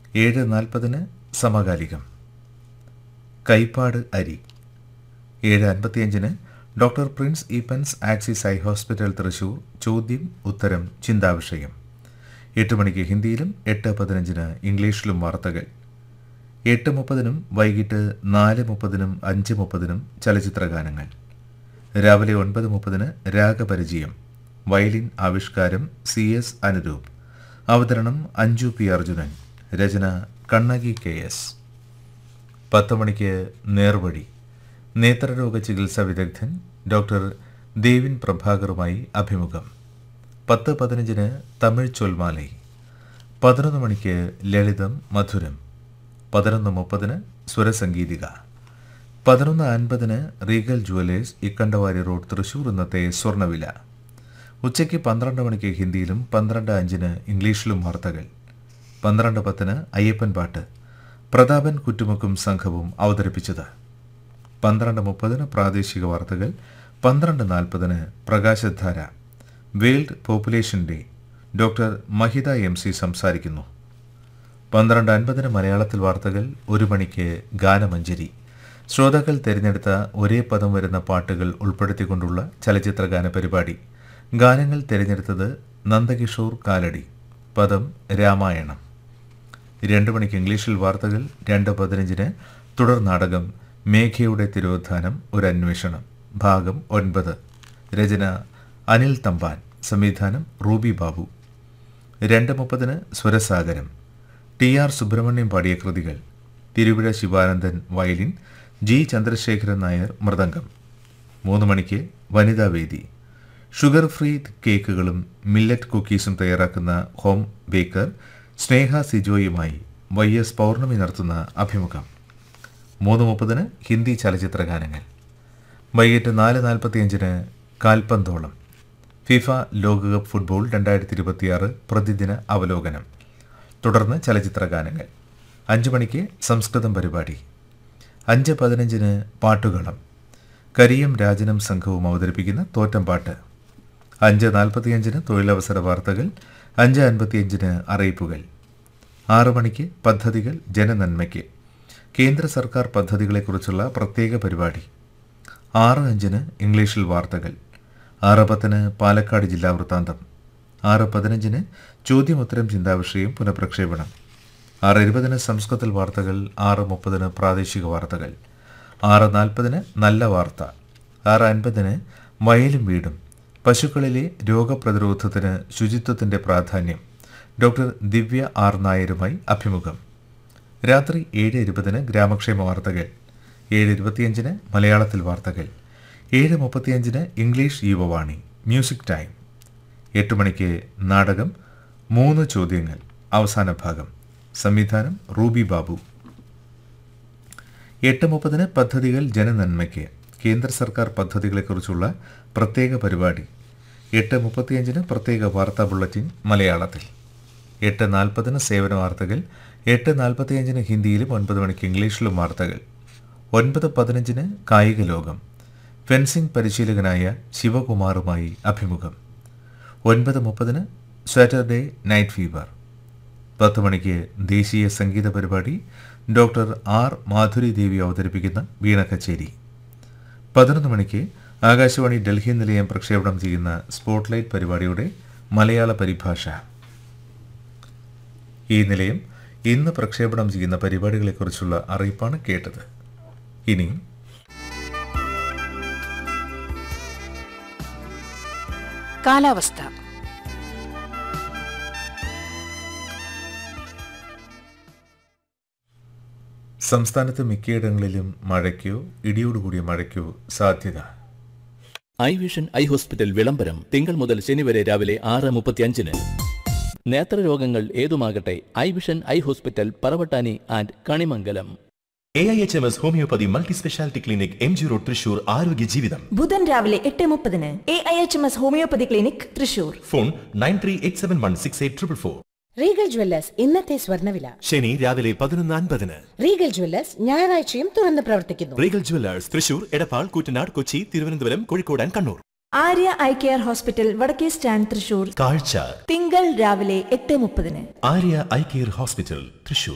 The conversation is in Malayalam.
ഏഴ് നാൽപ്പതിന് സമകാലികം കൈപ്പാട് അരി ഏഴ് അൻപത്തിയഞ്ചിന് doctor Prince Eapen's Axis eye hospital Thrissur ചോദ്യം ഉത്തരം ചിന്താവിഷയം എട്ട് മണിക്ക് ഹിന്ദിയിലും എട്ട് പതിനഞ്ചിന് ഇംഗ്ലീഷിലും വാർത്തകൾ എട്ട് മുപ്പതിനും വൈകിട്ട് നാല് മുപ്പതിനും അഞ്ച് മുപ്പതിനും ചലച്ചിത്രഗാനങ്ങൾ രാവിലെ ഒൻപത് മുപ്പതിന് രാഗപരിചയം വയലിൻ ആവിഷ്കാരം സി എസ് അനുരൂപ് അവതരണം അഞ്ജു പി അർജുനൻ രചന കണ്ണകി കെ എസ് പത്ത് മണിക്ക് നേർവഴി നേത്രരോഗ ചികിത്സാ വിദഗ്ധൻ ഡോക്ടർ ദേവിൻ പ്രഭാകറുമായി അഭിമുഖം പത്ത് പതിനഞ്ചിന് തമിഴ് ചൊൽമാലൈ പതിനൊന്ന് മണിക്ക് ലളിതം മധുരം പതിനൊന്ന് മുപ്പതിന് സ്വരസംഗീതിക പതിനൊന്ന് അൻപതിന് Regal jewellers Ikkandavari road Thrissur ഇന്നത്തെ സ്വർണ്ണവില ഉച്ചയ്ക്ക് പന്ത്രണ്ട് മണിക്ക് ഹിന്ദിയിലും പന്ത്രണ്ട് അഞ്ചിന് ഇംഗ്ലീഷിലും വാർത്തകൾ പന്ത്രണ്ട് പത്തിന് അയ്യപ്പൻ പാട്ട് പ്രതാപൻ കുറ്റുമുക്കും സംഘവും അവതരിപ്പിച്ചത് പന്ത്രണ്ട് മുപ്പതിന് പ്രാദേശിക വാർത്തകൾ പന്ത്രണ്ട് നാൽപ്പതിന് പ്രകാശധാര world population day doctor Mahitha M C സംസാരിക്കുന്നു പന്ത്രണ്ട് അൻപതിന് മലയാളത്തിൽ വാർത്തകൾ ഒരു മണിക്ക് ഗാനമഞ്ജരി ശ്രോതാക്കൾ തിരഞ്ഞെടുത്ത ഒരേ പദം വരുന്ന പാട്ടുകൾ ഉൾപ്പെടുത്തിക്കൊണ്ടുള്ള ചലച്ചിത്ര ഗാന പരിപാടി ഗാനങ്ങൾ തിരഞ്ഞെടുത്തത് നന്ദകിഷോർ കാലടി പദം രാമായണം രണ്ട് മണിക്ക് ഇംഗ്ലീഷിൽ വാർത്തകൾ രണ്ട് പതിനഞ്ചിന് തുടർ നാടകം മേഘയുടെ തിരോധാനം ഒരു അന്വേഷണം ഭാഗം ഒൻപത് രചന അനിൽ തമ്പാൻ സംവിധാനം റൂബി ബാബു രണ്ട് മുപ്പതിന് സ്വരസാഗരം ടി ആർ സുബ്രഹ്മണ്യം പാടിയ കൃതികൾ തിരുവിഴ ശിവാനന്ദൻ വയലിൻ ജി ചന്ദ്രശേഖരൻ നായർ മൃദംഗം മൂന്ന് മണിക്ക് വനിതാവേദി ഷുഗർ ഫ്രീ കേക്കുകളും മില്ലറ്റ് കുക്കീസും തയ്യാറാക്കുന്ന ഹോം ബേക്കർ സ്നേഹ സിജോയുമായി വൈ എസ് പൗർണമി നടത്തുന്ന അഭിമുഖം മൂന്ന് മുപ്പതിന് ഹിന്ദി ചലച്ചിത്ര ഗാനങ്ങൾ വൈകിട്ട് നാല് നാൽപ്പത്തിയഞ്ചിന് കാൽപന്തോളം ഫിഫ ലോകകപ്പ് ഫുട്ബോൾ രണ്ടായിരത്തി ഇരുപത്തിയാറ് പ്രതിദിന അവലോകനം തുടർന്ന് ചലച്ചിത്ര ഗാനങ്ങൾ അഞ്ച് മണിക്ക് സംസ്കൃതം പരിപാടി അഞ്ച് പതിനഞ്ചിന് പാട്ടുകളം കരിയം രാജനം സംഘവും അവതരിപ്പിക്കുന്ന തോറ്റംപാട്ട് അഞ്ച് നാൽപ്പത്തിയഞ്ചിന് തൊഴിലവസര വാർത്തകൾ അഞ്ച് അൻപത്തിയഞ്ചിന് അറിയിപ്പുകൾ ആറ് മണിക്ക് പദ്ധതികൾ ജനനന്മയ്ക്ക് കേന്ദ്ര സർക്കാർ പദ്ധതികളെക്കുറിച്ചുള്ള പ്രത്യേക പരിപാടി ആറ് അഞ്ചിന് ഇംഗ്ലീഷിൽ വാർത്തകൾ ആറ് പത്തിന് പാലക്കാട് ജില്ലാ വൃത്താന്തം ആറ് പതിനഞ്ചിന് ചോദ്യമുത്തരം ചിന്താവിഷയം പുനഃപ്രക്ഷേപണം ആറ് ഇരുപതിന് സംസ്കൃതത്തിൽ വാർത്തകൾ ആറ് മുപ്പതിന് പ്രാദേശിക വാർത്തകൾ ആറ് നാൽപ്പതിന് നല്ല വാർത്ത ആറ് അൻപതിന് വയലും വീടും പശുക്കളിലെ രോഗപ്രതിരോധത്തിന് ശുചിത്വത്തിൻ്റെ പ്രാധാന്യം ഡോക്ടർ ദിവ്യ ആർ നായരുമായി അഭിമുഖം രാത്രി ഏഴ് ഇരുപതിന് ഗ്രാമക്ഷേമ വാർത്തകൾ ഏഴ് ഇരുപത്തിയഞ്ചിന് മലയാളത്തിൽ വാർത്തകൾ ഏഴ് മുപ്പത്തിയഞ്ചിന് ഇംഗ്ലീഷ് യുവവാണി മ്യൂസിക് ടൈം എട്ട് മണിക്ക് നാടകം മൂന്ന് ചോദ്യങ്ങൾ അവസാന ഭാഗം സംവിധാനം റൂബി ബാബു എട്ട് മുപ്പതിന് പദ്ധതികൾ ജനനന്മയ്ക്ക് കേന്ദ്ര സർക്കാർ പദ്ധതികളെക്കുറിച്ചുള്ള പ്രത്യേക പരിപാടി എട്ട് മുപ്പത്തിയഞ്ചിന് പ്രത്യേക വാർത്താ ബുള്ളറ്റിൻ മലയാളത്തിൽ എട്ട് നാൽപ്പതിന് സേവന വാർത്തകൾ എട്ട് നാൽപ്പത്തിയഞ്ചിന് ഹിന്ദിയിലും ഒൻപത് മണിക്ക് ഇംഗ്ലീഷിലും വാർത്തകൾ ഒൻപത് പതിനഞ്ചിന് കായിക ലോകം ഫെൻസിംഗ് പരിശീലകനായ ശിവകുമാറുമായി അഭിമുഖം ഒൻപത് മുപ്പതിന് സാറ്റർഡേ നൈറ്റ് ഫീവർ പത്ത് മണിക്ക് ദേശീയ സംഗീത പരിപാടി ഡോക്ടർ ആർ മാധുരി ദേവി അവതരിപ്പിക്കുന്ന വീണ കച്ചേരി പതിനൊന്ന് മണിക്ക് ആകാശവാണി ഡൽഹി നിലയം പ്രക്ഷേപണം ചെയ്യുന്ന സ്പോട്ട്ലൈറ്റ് പരിപാടിയുടെ മലയാള പരിഭാഷ ഈ നിലയം ഇന്ന് പ്രക്ഷേപണം ചെയ്യുന്ന പരിപാടികളെക്കുറിച്ചുള്ള അറിയിപ്പാണ് കേട്ടത് ഇനി കാലാവസ്ഥ സംസ്ഥാനത്ത് മിക്കയിടങ്ങളിലും മഴയ്ക്കോ ഇടിയോടുകൂടിയ മഴയ്ക്കോ സാധ്യത ഐ വിഷൻ ഐ ഹോസ്പിറ്റൽ വിളംബരം തിങ്കൾ മുതൽ ശനി വരെ രാവിലെ ആറ് മുപ്പത്തിയഞ്ചിന് നേത്രരോഗങ്ങൾ ഏതുമാകട്ടെ eye vision eye hospital Paravattani and Kanimangalam A I H M S homeopathy multi speciality clinic M G road Thrissur ആരോഗ്യ ജീവിതം ബുധൻ രാവിലെ എട്ട് മുപ്പതിന് A I H M S homeopathy clinic Thrissur phone nine three eight seven one six eight triple four Regal jewellers ഇന്നത്തെ സ്വർണ്ണവില ശനി രാവിലെ പതിനൊന്ന് അൻപതിന് റീഗൽ ജ്വല്ലേഴ്സ് ഞായറാഴ്ചയും തുറന്ന് പ്രവർത്തിക്കുന്നു Regal jewellers Thrissur Edappal Koottanad Kochi Thiruvananthapuram Kozhikode and Kannur Arya eye care hospital വടക്കേ സ്റ്റാൻഡ് തൃശൂർ കാഴ്ച തിങ്കൾ രാവിലെ എട്ട് മുപ്പതിന് Arya eye care hospital Thrissur